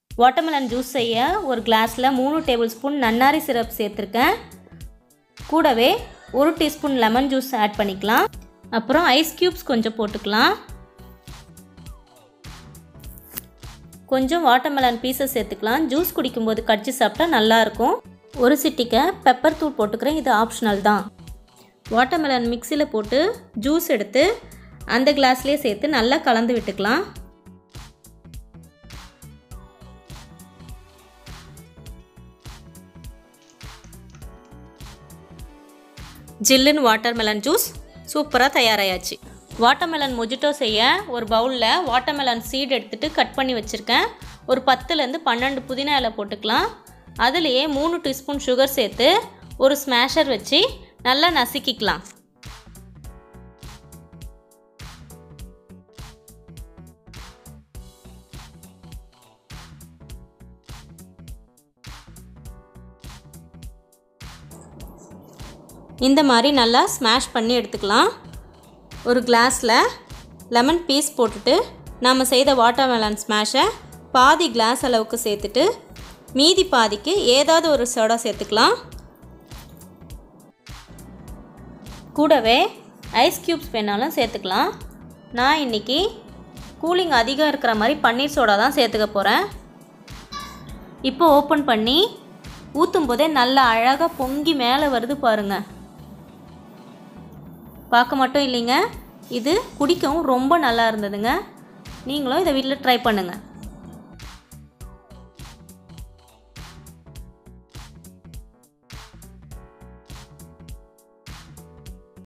watermelon juice செய்ய ஒரு கிளாஸில் மூணு டேபிள் ஸ்பூன் நன்னாரி சிரப் சேர்த்துருக்கேன் கூடவே ஒரு டீஸ்பூன் லெமன் ஜூஸ் ஆட் பண்ணிக்கலாம் அப்புறம் ஐஸ் க்யூப்ஸ் கொஞ்சம் போட்டுக்கலாம் கொஞ்சம் வாட்டர்மெலன் பீசஸ் சேர்த்துக்கலாம் ஜூஸ் குடிக்கும்போது கடிச்சு சாப்பிட்டா நல்லாயிருக்கும் ஒரு சிட்டிக்கை பெப்பர் தூள் போட்டுக்கிறேன் இது ஆப்ஷனல் தான் வாட்டர்மெலன் மிக்சியில் போட்டு ஜூஸ் எடுத்து அந்த கிளாஸ்லேயே சேர்த்து நல்லா கலந்து விட்டுக்கலாம் ஜில்லுன்னு வாட்டர்மெலன் ஜூஸ் சூப்பராக தயாராயாச்சு வாட்டர்மெலன் மொஜிட்டோ செய்ய ஒரு பவுலில் வாட்டர்மெலன் சீட் எடுத்துகிட்டு கட் பண்ணி வச்சுருக்கேன் ஒரு பத்துலேருந்து பன்னெண்டு புதினா இலை போட்டுக்கலாம் அதுலேயே மூணு டீஸ்பூன் சுகர் சேர்த்து ஒரு ஸ்மேஷர் வச்சு நல்லா நசுக்கிக்கலாம் இந்த மாதிரி நல்லா ஸ்மாஷ் பண்ணி எடுத்துக்கலாம் ஒரு கிளாஸில் லெமன் பீஸ் போட்டுட்டு நம்ம செய்த வாட்டர்மெலன் ஸ்மாஷை பாதி கிளாஸ் அளவுக்கு சேர்த்துட்டு மீதி பாதிக்கு ஏதாவது ஒரு சோடா சேர்த்துக்கலாம் கூடவே ஐஸ் க்யூப்ஸ் வேணாலும் சேர்த்துக்கலாம் நான் இன்றைக்கி கூலிங் அதிகம் இருக்கிற மாதிரி பன்னீர் சோடா தான் சேர்த்துக்க போகிறேன் இப்போ ஓப்பன் பண்ணி ஊற்றும் போதே நல்லா அழகாக பொங்கி மேலே வருது பாருங்கள் பார்க்க மட்டும் இல்லைங்க இது குடிக்கவும் ரொம்ப நல்லா இருந்ததுங்க நீங்களும் இதை வீட்டில் ட்ரை பண்ணுங்கள்